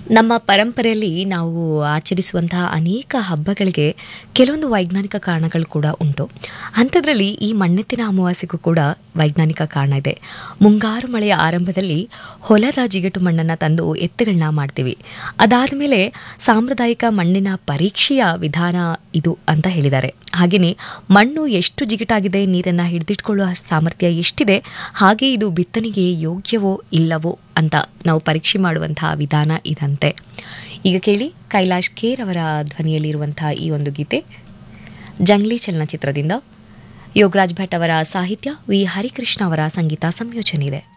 ನಮ್ಮ ಪರಂಪರೆಯಲ್ಲಿ ನಾವು ಆಚರಿಸುವಂತಹ ಅನೇಕ ಹಬ್ಬಗಳಿಗೆ ಕೆಲವೊಂದು ವೈಜ್ಞಾನಿಕ ಕಾರಣಗಳು ಕೂಡ ಉಂಟು ಅಂಥದ್ರಲ್ಲಿ ಈ ಮಣ್ಣೆತ್ತಿನ ಅಮಾವಾಸ್ಯೆಗೂ ಕೂಡ ವೈಜ್ಞಾನಿಕ ಕಾರಣ ಇದೆ ಮುಂಗಾರು ಮಳೆಯ ಆರಂಭದಲ್ಲಿ ಹೊಲದ ಜಿಗಟು ಮಣ್ಣನ್ನು ತಂದು ಎತ್ತುಗಳನ್ನ ಮಾಡ್ತೀವಿ ಅದಾದ ಮೇಲೆ ಸಾಂಪ್ರದಾಯಿಕ ಮಣ್ಣಿನ ಪರೀಕ್ಷೆಯ ವಿಧಾನ ಇದು ಅಂತ ಹೇಳಿದ್ದಾರೆ ಹಾಗೆಯೇ ಮಣ್ಣು ಎಷ್ಟು ಜಿಗಟಾಗಿದೆ ನೀರನ್ನು ಹಿಡಿದಿಟ್ಕೊಳ್ಳುವ ಸಾಮರ್ಥ್ಯ ಎಷ್ಟಿದೆ ಹಾಗೆ ಇದು ಬಿತ್ತನೆಗೆ ಯೋಗ್ಯವೋ ಇಲ್ಲವೋ ಅಂತ ನಾವು ಪರೀಕ್ಷೆ ಮಾಡುವಂತಹ ವಿಧಾನ ಇದಂತೆ ಈಗ ಕೇಳಿ ಕೈಲಾಶ್ ಖೇರ್ ಅವರ ಧ್ವನಿಯಲ್ಲಿರುವಂತಹ ಈ ಒಂದು ಗೀತೆ ಜಂಗ್ಲಿ ಚಲನಚಿತ್ರದಿಂದ ಯೋಗರಾಜ್ ಭಟ್ ಅವರ ಸಾಹಿತ್ಯ ವಿ ಹರಿಕೃಷ್ಣ ಅವರ ಸಂಗೀತ ಸಂಯೋಜನೆ ಇದೆ